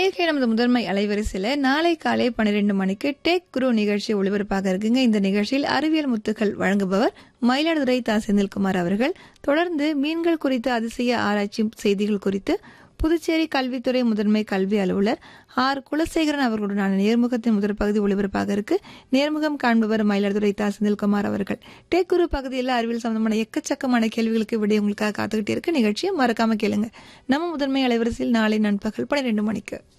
நேர்கை நமது முதன்மை அலைவரிசையில் நாளை காலை பன்னிரெண்டு மணிக்கு டேக் குரு நிகழ்ச்சி ஒளிபரப்பாக இருக்குங்க இந்த நிகழ்ச்சியில் அறிவியல் முத்துக்கள் வழங்குபவர் மயிலாடுதுறை தா செந்தில்குமார் அவர்கள் தொடர்ந்து மீன்கள் குறித்த அதிசய ஆராய்ச்சி செய்திகள் குறித்து புதுச்சேரி கல்வித்துறை முதன்மை கல்வி அலுவலர் ஆர் குலசேகரன் அவர்களுடனான நேர்முகத்தின் முதல் பகுதி ஒளிபரப்பாக இருக்கு நேர்முகம் காண்பவர் மயிலாடுதுறை தா செந்தில்குமார் அவர்கள் டேக்குரு பகுதியில் அறிவியல் சம்பந்தமான எக்கச்சக்கமான கேள்விகளுக்கு விட உங்களுக்காக காத்துக்கிட்டே இருக்கு நிகழ்ச்சியை மறக்காம கேளுங்க நம்ம முதன்மை அலைவரிசையில் நாளை நண்பகல் பன்னிரெண்டு மணிக்கு